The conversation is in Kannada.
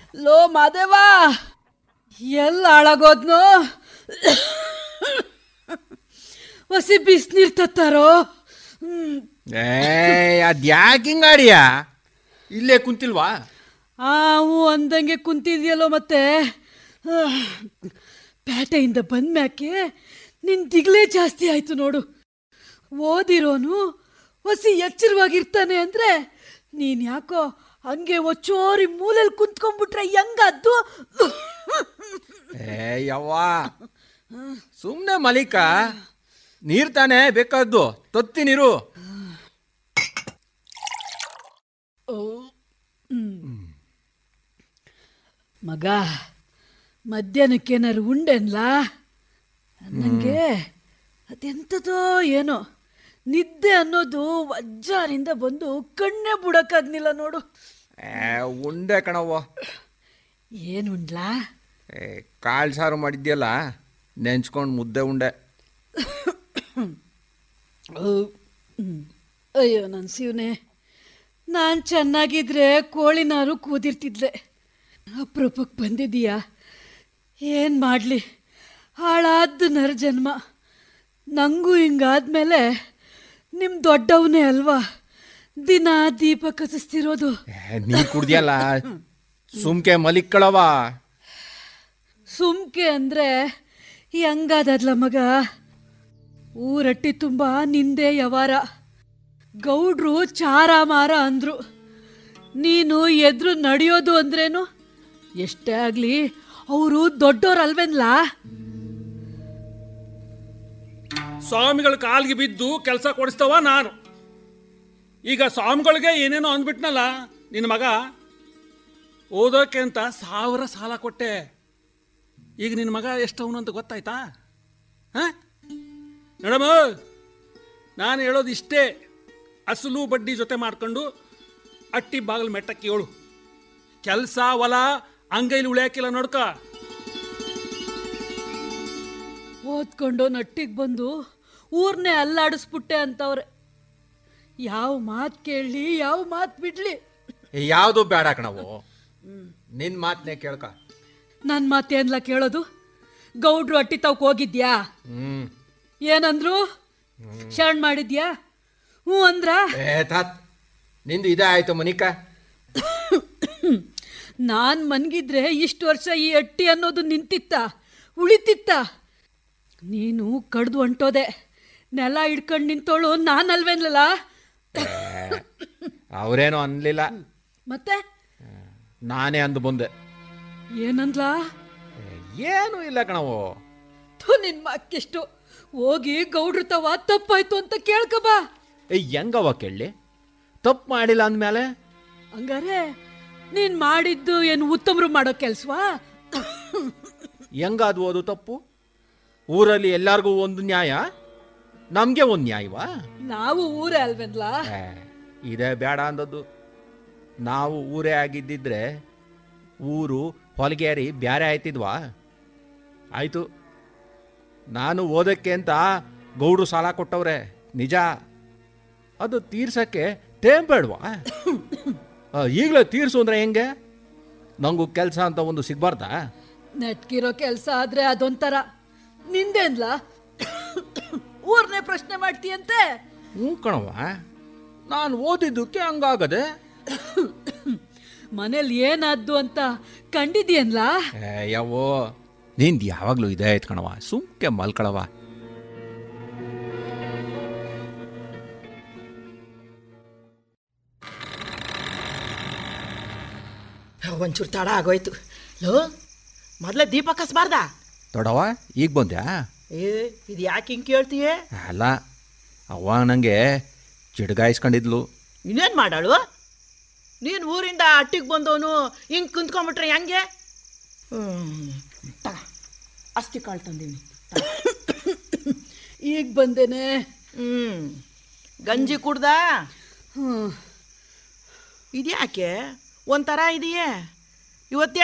ಲೋ ಮಾದೇವ ಎಲ್ಲ ಹಾಳಾಗೋದ್ನು ಹೊಸಿ ಬಿಸಿನೀರು ತತ್ತಾರೋ ಹ್ಮ್ ಏ ಅದ್ಯಾಕೆ ಹಿಂಗಾಡಿಯ ಇಲ್ಲೇ ಕುಂತಿಲ್ವಾ ಆ ಹ್ಞೂ ಅಂದಂಗೆ ಕುಂತಿದ್ಯಲ್ಲೋ ಮತ್ತೆ ಆಹ್, ಪೇಟೆಯಿಂದ ಬಂದ್ಮ್ಯಾಕೆ ನಿನ್ ದಿಗ್ಲೇ ಜಾಸ್ತಿ ಆಯ್ತು ನೋಡು ಓದಿರೋನು ಹೊಸಿ ಎಚ್ಚರವಾಗಿರ್ತಾನೆ ಅಂದ್ರೆ ನೀನ್ ಯಾಕೋ ಹಂಗೆ ಒಚ್ಚೋರಿ ಮೂಲೆಯಲ್ಲಿ ಕುಂತ್ಕೊಂಡ್ಬಿಟ್ರೆ ಹೆಂಗದ್ದು ಏ ಯವ್ವ ಸುಮ್ಮನೆ ಮಲಿಕ ನೀರ್ ತಾನೇ ಬೇಕಾದ್ದು ತೊತ್ತಿ ನೀರು ಮಗ ಮಧ್ಯಾಹ್ನಕ್ಕೇನಾರು ಉಂಡೆನ್ಲಾ ನನಗೆ ಅದೆಂಥದೋ ಏನೋ ನಿದ್ದೆ ಅನ್ನೋದು ವಜ್ಜಾರಿಂದ ಬಂದು ಕಣ್ಣೇ ಬಿಡಕ್ಕಾಗ್ನಿಲ್ಲ ನೋಡು ಏ ಉಂಡೆ ಕಣವ್ವ ಏನುಂಡ್ಲಾ ಏ ಕಾಳು ಸಾರು ಮಾಡಿದ್ಯಲ್ಲ ನೆಂಚ್ಕೊಂಡು ಮುದ್ದೆ ಉಂಡೆ ಹ್ಮ್. ಅಯ್ಯೋ ನನ್ನ ಶಿವನೇ ನಾನು ಚೆನ್ನಾಗಿದ್ರೆ ಕೋಳಿನಾರು ಕೂದಿರ್ತಿದ್ಲೆ ಅಪರೂಪಕ್ಕೆ ಬಂದಿದ್ದೀಯಾ ಏನು ಮಾಡಲಿ ಹಾಳಾದ್ದು ನರ ಜನ್ಮ ನನಗೂ ಹಿಂಗಾದ್ಮೇಲೆ ನಿಮ್ಮ ದೊಡ್ಡವನೇ ಅಲ್ವಾ ದಿನ ದೀಪ ಕಸಿಸ್ತಿರೋದು ಏ ನೀರು ಕುಡ್ದಿಯಲ್ಲ ಸುಮ್ಕೆ ಮಲಿಕ್ಕಳವ ಸುಮ್ಕೆ ಅಂದರೆ ಹೆಂಗಾದದ್ಲ ಮಗ ಊರಟ್ಟಿ ತುಂಬ ನಿಂದೆ ಯವಾರ ಗೌಡ್ರು ಚಾರ ಮಾರ ಅಂದ್ರು ನೀನು ಎದ್ರು ನಡೆಯೋದು ಅಂದ್ರೇನು ಎಷ್ಟೇ ಆಗಲಿ ಅವರು ದೊಡ್ಡೋರಲ್ವೇನ್ಲಾ ಸ್ವಾಮಿಗಳ ಕಾಲಿಗೆ ಬಿದ್ದು ಕೆಲಸ ಕೊಡಿಸ್ತವ ನಾನು ಈಗ ಸ್ವಾಮಿಗಳಿಗೆ ಏನೇನೋ ಅಂದ್ಬಿಟ್ನಲ್ಲ ನಿನ್ನ ಮಗ ಓದೋಕೆ ಅಂತ ಸಾವಿರ ಸಾಲ ಕೊಟ್ಟೆ ಈಗ ನಿನ್ನ ಮಗ ಎಷ್ಟು ಅವನು ಅಂತ ಗೊತ್ತಾಯ್ತಾ ಹಾಂ ಮೇಡಮ್ ನಾನು ಹೇಳೋದು ಇಷ್ಟೇ ಅಸಲು ಬಡ್ಡಿ ಜೊತೆ ಮಾಡ್ಕೊಂಡು ಅಟ್ಟಿ ಬಾಗಿಲು ಮೆಟ್ಟಕ್ಕೆ ಏಳು ಕೆಲಸ ಹೊಲ ಅಂಗೈಲಿ ಉಳಿಯಾಕಿಲ್ಲ ನೋಡ್ಕ ಓದ್ಕೊಂಡು ನಟ್ಟಿಗೆ ಬಂದು ಊರ್ನೇ ಅಲ್ಲಾಡಿಸ್ಬಿಟ್ಟೆ ಅಂತವ್ರೆ ಯಾವ ಮಾತು ಕೇಳಲಿ ಯಾವ ಮಾತು ಬಿಡ್ಲಿ ಯಾವುದು ಬೇಡ ಕಣವು ನಿನ್ ಮಾತನ್ನೇ ಕೇಳ್ಕ ನನ್ನ ಮಾತೇನ್ಲ ಕೇಳೋದು ಗೌಡ್ರು ಅಟ್ಟಿ ತಾವ್ಕ್ ಹೋಗಿದ್ಯಾ ಹ್ಮ್ ಏನಂದ್ರು ಶರಣ್ ಮಾಡಿದ್ಯಾ ಹ್ಞೂ ಅಂದ್ರ ಏ ತಾತ್ ನಿಂದು ಇದೇ ಆಯ್ತು ಮನಿಕ ನಾನು ಮನ್ಗಿದ್ರೆ ಇಷ್ಟು ವರ್ಷ ಈ ಅಟ್ಟಿ ಅನ್ನೋದು ನಿಂತಿತ್ತ ಉಳಿತಿತ್ತ ನೀನು ಕಡ್ದು ಹೊಂಟೋದೆ ನೆಲ ಹಿಡ್ಕೊಂಡು ನಿಂತೋಳು ನಾನಲ್ವೇನ್ಲಲ್ಲ ಅವರೇನು ಅನ್ಲಿಲ್ಲ ಮತ್ತೆ ನಾನೇ ಅಂದು ಬಂದೆ ಏನಂದ್ಲಾ ಏ, ಏನೂ ಇಲ್ಲ ಕಣವು ಥು ನಿನ್ ಮಕ್ಕೆಷ್ಟು ಹೋಗಿ ಗೌಡ್ರ ತವ ತಪ್ಪಾಯ್ತು ಅಂತ ಕೇಳ್ಕಬಾ ಏ ಹೆಂಗವ ಕೇಳಿ ತಪ್ಪು ಮಾಡಿಲ್ಲ ಅಂದ್ಮೇಲೆ ಹಂಗಾರೆ ನೀನ್ ಮಾಡಿದ್ದು ಏನು ಉತ್ತಮರು ಮಾಡೋ ಕೆಲ್ಸವಾ ಹೆಂಗಾದ್ವು ಅದು ತಪ್ಪು ಊರಲ್ಲಿ ಎಲ್ಲಾರ್ಗೂ ಒಂದು ನ್ಯಾಯ ನಮಗೆ ಒಂದು ನ್ಯಾಯವಾ ನಾವು ಊರೇ ಅಲ್ವೇನ್ಲಾ ಏ, ಇದೇ ಬೇಡ ಅಂದದ್ದು ನಾವು ಊರೇ ಆಗಿದ್ದಿದ್ರೆ ಊರು ಹೊಲಗೇರಿ ಬ್ಯಾರೆ ಆಯ್ತಿದ್ವಾ ಆಯಿತು ನಾನು ಓದಕ್ಕೆ ಅಂತ ಗೌಡ್ರು ಸಾಲ ಕೊಟ್ಟವ್ರೆ ನಿಜ ಅದು ತೀರ್ಸಕ್ಕೆ ಟೇಮ್ ಬೇಡವಾ ಈಗಲೇ ತೀರ್ಸು ಅಂದ್ರೆ ಹೆಂಗೆ ನಂಗೂ ಕೆಲಸ ಅಂತ ಒಂದು ಸಿಗ್ಬಾರ್ದಾ ನೆಟ್ಕಿರೋ ಕೆಲ್ಸ ಆದ್ರೆ ಅದೊಂಥರ ನಿಂದೇನ್ಲ ಊರ್ನೇ ಪ್ರಶ್ನೆ ಮಾಡ್ತೀಯಂತೆ ಹ್ಞೂ ಕಣವ ನಾನು ಓದಿದ್ದಕ್ಕೆ ಹಂಗಾಗದೆ ಮನೇಲಿ ಏನಾದ್ದು ಅಂತ ಕಂಡಿದ್ಯನ್ಲಾ ಏ ಯಾವೋ ನಿಂದು ಯಾವಾಗಲೂ ಇದೇ ಆಯ್ತು ಕಣವ ಸುಮ್ಕೆ ಮಲ್ಕಳವ ಒಂಚೂರು ತಡ ಆಗೋಯ್ತು ಲೋ ಮೊದಲೇ ದೀಪ ಕಸ್ಬಾರ್ದ ದೊಡವ ಈಗ ಬಂದ್ಯಾ ಏ ಇದು ಯಾಕೆ ಹಿಂಗೆ ಕೇಳ್ತೀಯೇ ಅಲ್ಲ ಅವ್ವ ನನಗೆ ಚಿಡ್ಗಾಯಿಸ್ಕೊಂಡಿದ್ಲು ಇನ್ನೇನು ಮಾಡಾಳು ನೀನು ಊರಿಂದ ಅಟ್ಟಿಗೆ ಬಂದವನು ಹಿಂಗೆ ಕುಂತ್ಕೊಂಬಿಟ್ರೆ ಹೆಂಗೆ ಹ್ಮ್. ತಗ ಅಸ್ತಿ ಕಾಳು ತಂದೀನಿ ಈಗ ಬಂದೇನೆ ಹ್ಞೂ ಗಂಜಿ ಕುಡ್ದ ಹ್ಮ್ ಇದ್ಯಾಕೆ ಒಂಥರ ಇದೆಯೇ ಇವತ್ತೇ